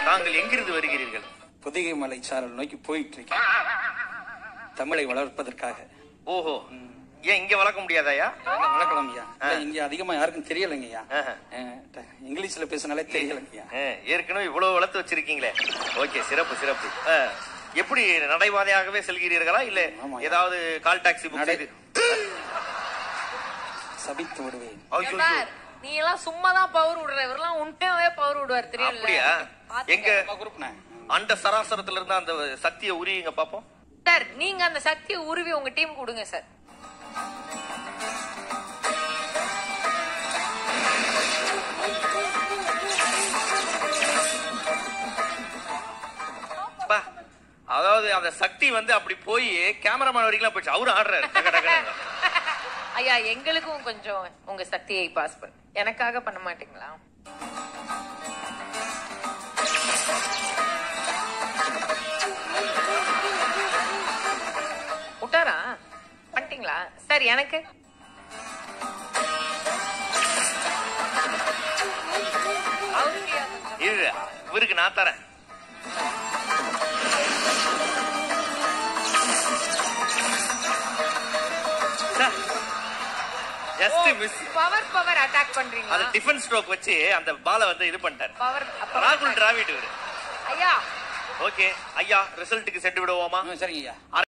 தாங்கள் எங்கிருந்து வருகிறீர்கள் புதிகை மலை சாரல் நோக்கி போயிட்டு இருக்கேன் தமிழை வளர்ப்பதற்காக ஓஹோ ஏன் இங்க வளர்க்க முடியாதாயா வளர்க்கலாம் ஐயா இல்ல, இங்க அதிகமா யாருக்கும் தெரியலைங்க ஐயா ஆஹா. அஹ், ட- இங்கிலீஷ்ல பேசினாலே தெரியலைங்க ஐயா ஆ, ஏற்கனவே இவ்வளவு வளர்த்து வச்சிருக்கீங்களே ஓகே சிறப்பு சிறப்பு ஆ, எப்படி நடைபாதையாகவே செல்கிறீர்களா இல்ல ஆமா. ஏதாவது கால் டாக்ஸி புக் நடை- செய்து சபித்து விடுவேன் ஐயோ, பார், நீ எல்லாம் சும்மா தான் பவர் விடுற இவரெல்லாம் உண்மையாவே பவர் விடுவார் தெரியல அப்படியா எங்க குரூப்ண்ணே அந்த சராசரத்துல இருந்து அந்த சக்தியை உரியுங்க பாப்போம் சார் நீங்க அந்த சக்தியை உருவி உங்க டீம் கொடுங்க சார் பா, அதாவது அந்த சக்தி வந்து அப்படி போய் கேமராமேன் வரைக்கும் போயிடுச்சு அவரும் ஆடுறாரு டக டகன்னு. ஐயா எங்களுக்கும் கொஞ்சம் உங்க சக்தியை பாஸ் பண்ண எனக்காக பண்ண மாட்டீங்களா விட்டாரா பண்ணிட்டீங்களா சார் எனக்கு அவருக்கு கொஞ்சம் இரு இவருக்கு நான் தரேன் just miss power power attack அது பண்றீங்களா டிஃபன் ஸ்ட்ரோக் வச்சு அந்த பாலை வந்து இது பண்ணிட்டாரு பவர் ராகுல் டிராவிட் இவரு ஐயா ஓகே ஐயா ரிசல்ட்டுக்கு சென்று விடுவோமா சரிங்க ஐயா